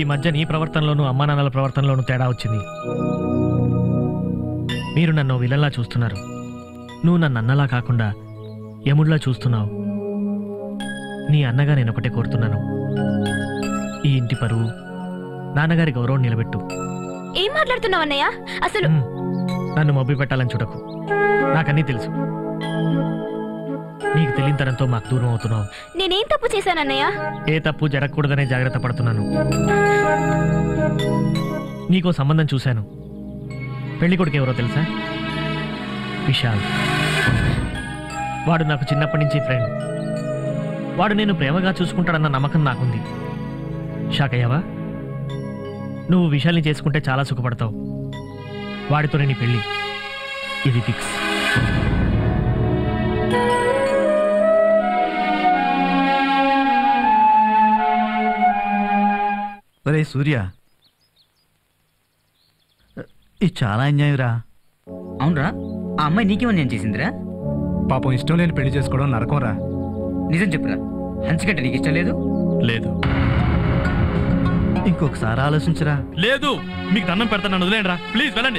మధ్య నీ ప్రవర్తనలోనూ అమ్మా నాన్నల ప్రవర్తనలోనూ తేడా వచ్చింది మీరు నన్ను విలన్లా చూస్తున్నారు నువ్వు నన్ను అన్నలా కాకుండా యముడిలా చూస్తున్నావు నీ అన్నగా నేను ఒకటే కోరుతున్నాను ఈ ఇంటి పరువు నాన్నగారి గౌరవం నిలబెట్టు ఏం మాట్లాడుతున్నావు అన్నయ్య అసలు ఉమ్, నన్ను మబ్బి పెట్టాలని చూడకు నాకన్నీ తెలుసు నీకు తెలియతనంతో మాకు దూరం అవుతున్నావు నేనేం తప్పు చేశాను అన్నయ్య ఏ తప్పు జరగకూడదనే జాగ్రత్త పడుతున్నాను నీకో సంబంధం చూశాను పెళ్లి కొడుకు ఎవరో తెలుసా విశాల్ వాడు నాకు చిన్నప్పటి నుంచి ఫ్రెండ్ వాడు నేను ప్రేమగా చూసుకుంటాడన్న నమ్మకం నాకుంది షాక్ అయ్యావా నువ్వు విశాల్ని చేసుకుంటే చాలా సుఖపడతావు వాడితోనే నీ పెళ్ళి ఇది ఫిక్స్ ఒరే సూర్య ఇది చాలా అన్యాయంరా అవునరా ఆ అమ్మాయి నీకేమని నేను చేసిందిరా పాపం ఇష్టం లేని పెళ్లి చేసుకోవడం నరకంరా నిజం చెప్పురా హంచగంట నీకు ఇష్టం లేదు లేదు ఇంకొకసారి ఆలోచించరా లేదు మీకు దండం పెడతాను వదిలేండి రా ప్లీజ్ వెళ్ళండి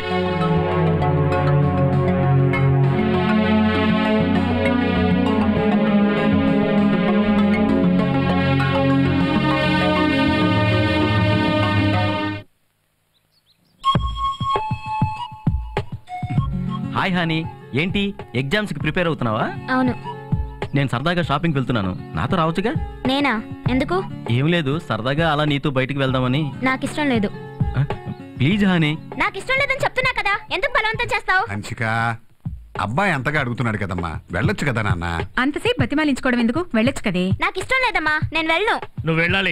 హాయ్ హానీ ఏంటి ఎగ్జామ్స్కి ప్రిపేర్ అవుతున్నావా అవును నేను సరదాగా షాపింగ్కి వెళ్తున్నాను నాతో రావచ్చుగా నేనా ఎందుకు ఏం లేదు సరదాగా అలా నీతో బయటికి వెళ్దామని నాకు ఇష్టం లేదు ఆ, ప్లీజ్ హానీ నాకు ఇష్టం లేదని చెప్తున్నా కదా ఎందుకు బలవంతం చేస్తావు హన్సిక అబ్బాయి అంతగా అడుగుతున్నాడు కదమ్మా వెళ్ళొచ్చు కదా నాన్న అంతసేపు బతిమాలించుకోవడం ఎందుకు వెళ్ళొచ్చు కదే నాకు ఇష్టం లేదమ్మా నేను వెళ్ళను నువ్వు వెళ్ళాలి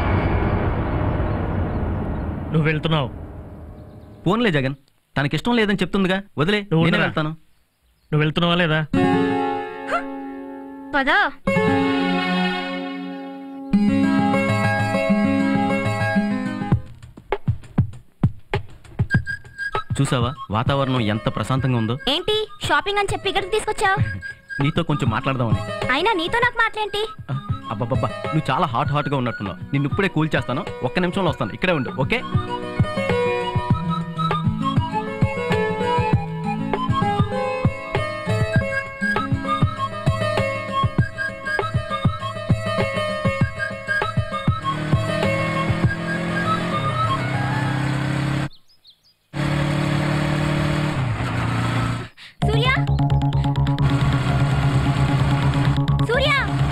నువ్వు వెళ్తున్నావు ఫోన్లే జగన్ తనకిష్టం లేదని చెప్తుందిగా వదిలే నువ్వు నేనే ఉండరా? వెళ్తాను నువ్వు వెళ్తున్నావా లేదా పదా చూసావా వాతావరణం ఎంత ప్రశాంతంగా ఉందో ఏంటి షాపింగ్ అని చెప్పి ఇక్కడికి తీసుకొచ్చావు నీతో కొంచెం మాట్లాడదామని అయినా నీతో నాకు మాట్లాడేంటి ఆ, అబ్బబ్బబ్బా నువ్వు చాలా హాట్ హాట్గా ఉన్నట్టున్నావు నిన్ను ఇప్పుడే కూల్ చేస్తాను ఒక్క నిమిషంలో వస్తాను ఇక్కడే ఉండు ఓకే సూర్య సూర్య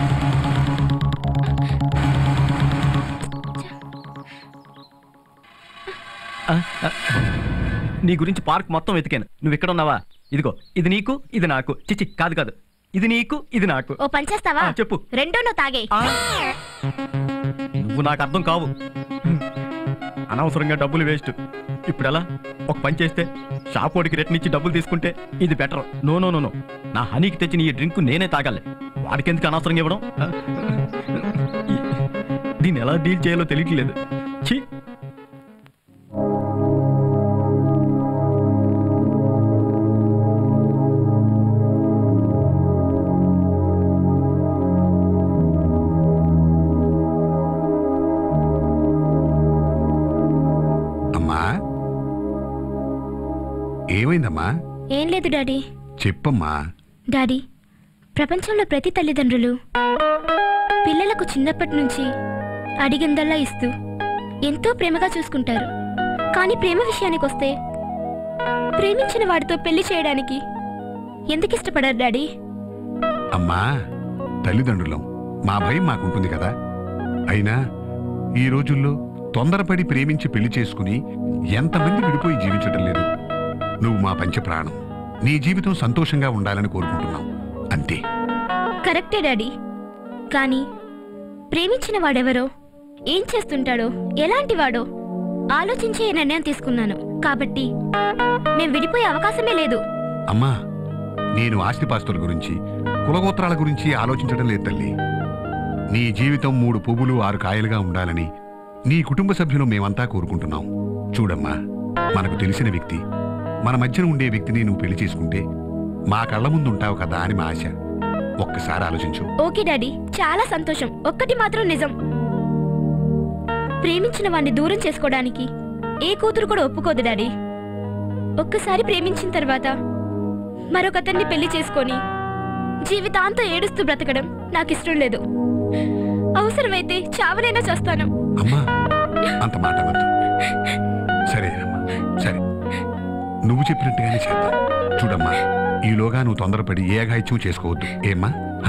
ఆ, ఆ. నీ గురించి పార్క్ మొత్తం వెతికాను నువ్వు ఇక్కడ ఉన్నావా ఇదిగో ఇది నీకు ఇది నాకు చిచ్చి కాదు కాదు ఇది నీకు ఇది నాకు ఓ పని చేస్తావా ఆ, చెప్పు. రెండో నువ్వు తాగే ఆ. నువ్వు నాకు అర్థం కావు అనవసరంగా డబ్బులు వేస్ట్ ఇప్పుడు ఎలా ఒక పని చేస్తే షాప్ వాడికి రిటర్న్ ఇచ్చి డబ్బులు తీసుకుంటే ఇది better no no no no నా హనీకి తెచ్చిన ఈ డ్రింక్ నేనే తాగాలి వాడికి ఎందుకు అనవసరంగా ఇవ్వడం ఆ? ఈ- దీన్ని ఎలా డీల్ చేయాలో తెలియట్లేదు ఛీ అమ్మా ఏమైందమ్మా ఏం లేదు డాడీ చెప్పమ్మా డాడీ ప్రపంచంలో ప్రతి తల్లిదండ్రులు పిల్లలకు చిన్నప్పటి నుంచి అడిగిందల్లా ఇస్తూ ఎంతో ప్రేమగా చూసుకుంటారు కానీ ప్రేమ విషయానికి వస్తే ప్రేమించిన వాడితో పెళ్లి చేయడానికి ఎందుకు ఇష్టపడారు డాడీ అమ్మా తల్లిదండ్రులం మా భయం మాకుంటుంది కదా అయినా ఈ రోజుల్లో తొందరపడి ప్రేమించి పెళ్లి చేసుకుని ఎంతమంది విడిపోయి జీవించటం లేదు నువ్వు మా పంచప్రాణం నీ జీవితం సంతోషంగా ఉండాలని కోరుకుంటున్నాం అంతే కరెక్టే డాడీ కానీ ప్రేమించిన వాడెవరో ఏం చేస్తుంటాడో ఎలాంటి వాడో ఆలోచించే ఈ నిర్ణయం తీసుకున్నాను కాబట్టి మేం విడిపోయే అవకాశమే లేదు అమ్మా నేను ఆస్తిపాస్తుల గురించి కులగోత్రాల గురించి ఆలోచించడం లేదు తల్లి నీ జీవితం మూడు పువ్వులు ఆరు కాయలుగా ఉండాలని నీ కుటుంబ సభ్యులు మేమంతా కోరుకుంటున్నాం చూడమ్మా మనకు తెలిసిన వ్యక్తి మన మధ్యన ఉండే వ్యక్తిని నువ్వు పెళ్లి చేసుకుంటే మా కళ్ళ ముందు ఉంటావు కదా అని మా ఆశ ఒక్కసారి ఆలోచించు ఓకే డాడీ చాలా సంతోషం ఒక్కటి మాత్రం నిజం ప్రేమించిన వాడిని దూరం చేసుకోవడానికి ఏ కూతురు కూడా ఒప్పుకోదు డాడీ ఒక్కసారి ప్రేమించిన తర్వాత మరొకతన్ని పెళ్లి చేసుకొని జీవితాంతం ఏడుస్తూ బ్రతకడం నాకు ఇష్టం లేదు అవసరమైతే చావనైనా చేస్తాను అమ్మా అంత మాట అనొద్దు. సరే అమ్మా సరే నువ్వు చెప్పినట్టుగానే చేద్దాం చూడమ్మా ఈలోగా నువ్వు తొందరపడి ఏ అఘాయిత్యం చేసుకోవద్దు ఏమ్మా ఆ?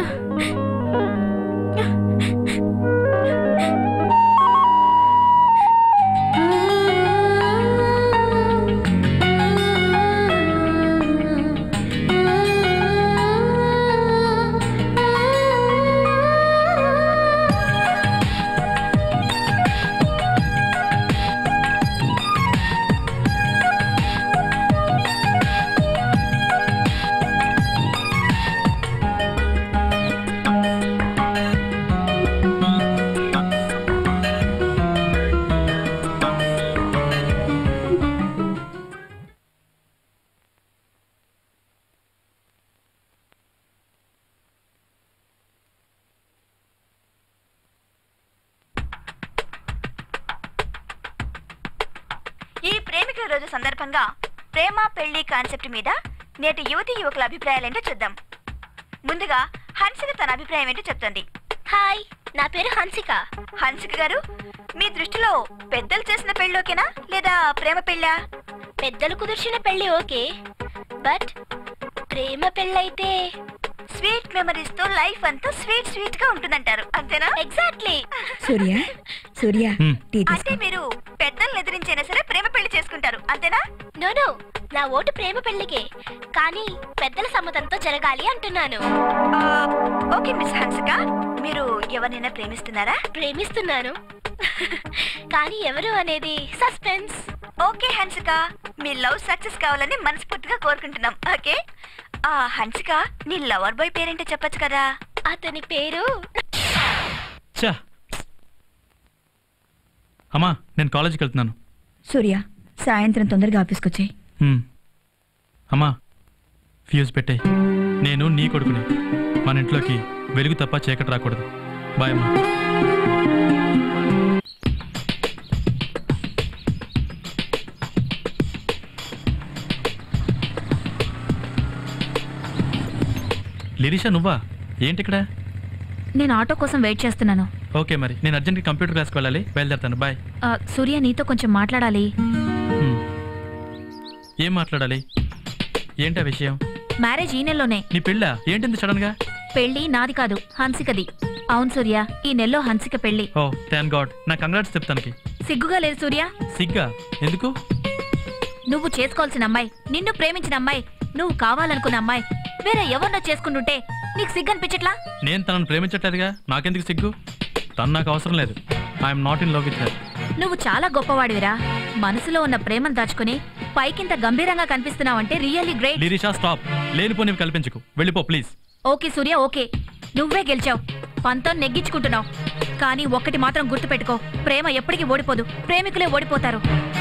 ఈ ప్రేమికుల రోజు సందర్భంగా ప్రేమ పెళ్లి కాన్సెప్ట్ మీద నేటి యువతి యువకుల అభిప్రాయాలేంటో చూద్దాం ముందుగా హన్సిక తన అభిప్రాయం ఏంటో చెప్తుంది హాయ్ నా పేరు హన్సిక హన్సిక గారు మీ దృష్టిలో పెద్దలు చేసిన పెళ్ళోకేనా లేదా ప్రేమ పెళ్ళా పెద్దలు కుదిర్చిన పెళ్లి ఓకే బట్ ప్రేమ పెళ్ళైతే స్వీట్ మెమరీస్ తో లైఫ్ అంతా స్వీట్ స్వీట్ గా ఉంటుందంటారు అంతేనా ఎగ్జాక్ట్లీ సూర్య సూర్య హ్మ్. టీ అంటే మీరు పెద్దల్ని ఎదిరించైనా సరే ప్రేమ పెళ్లి చేసుకుంటారు అంతేనా నో నో నా ఓటు ప్రేమ పెళ్లికే కానీ పెద్దల సమ్మతంతో జరగాలి అంటున్నాను ఆ, ఓకే మిస్ హన్సిక మీరు ఎవరినైనా ప్రేమిస్తున్నారా ప్రేమిస్తున్నాను కానీ ఎవరు అనేది సస్పెన్స్ ఓకే హన్సిక మీ లవ్ సక్సెస్ కావాలని మనస్ఫూర్తిగా కోరుకుంటున్నాం ఓకే ఆ హన్సిక నీ లవర్ బాయ్ పేరేంటో చెప్పొచ్చు కదా అతని పేరు చా అమ్మా నేను కాలేజీకి వెళ్తున్నాను సూర్య సాయంత్రం తొందరగా ఆఫీస్కి వచ్చాయి హ్మ్. అమ్మా ఫ్యూజ్ పెట్టే నేను నీ కొడుకుని మన ఇంట్లోకి వెలుగు తప్ప చీకటి రాకూడదు బాయ్ అమ్మా లిరిషా నువ్వా ఏంటి ఇక్కడ నేను ఆటో కోసం వెయిట్ చేస్తున్నాను ఓకే మరి నేను అర్జెంట్గా కంప్యూటర్ క్లాస్కి వెళ్ళాలి బయలుదేరుతాను బాయ్ ఆ, సూర్య నీతో కొంచెం మాట్లాడాలి హ్మ్. ఏం మాట్లాడాలి ఏంటి ఆ విషయం మ్యారేజ్ ఈ నెలలోనే నీ పెళ్ళా ఏంటింది సడన్ గా పెళ్లి నాది కాదు హన్సికది అవును సూర్య ఈ నెలలో హన్సిక పెళ్లి ఓ థ్యాంక్ గాడ్ నా కంగ్రాట్స్ చెప్తానికి సిగ్గుగా లేదు సూర్య సిగ్గా ఎందుకు నువ్వు చేసుకోవాల్సిన అమ్మాయి నిన్ను ప్రేమించిన అమ్మాయి నువ్వు కావాలనుకున్న అమ్మాయి వేరే ఎవరినో చేసుకుంటుంటే నీకు సిగ్గు అనిపించట్లా నేను తనను ప్రేమించట్లేదుగా నాకెందుకు సిగ్గు తను నాకు అవసరం లేదు I'm not in love with her నువ్వు చాలా గొప్పవాడివిరా మనసులో ఉన్న ప్రేమను దాచుకుని పైకింత గంభీరంగా కనిపిస్తున్నావంటే రియల్లీ గ్రేట్ లిరిషా స్టాప్ లేనిపోనివి కల్పించుకు వెళ్ళిపో ప్లీజ్ ఓకే సూర్య ఓకే నువ్వే గెలిచావు పంతం నెగ్గించుకుంటున్నావు కానీ ఒక్కటి మాత్రం గుర్తుపెట్టుకో ప్రేమ ఎప్పటికీ ఓడిపోదు ప్రేమికులే ఓడిపోతారు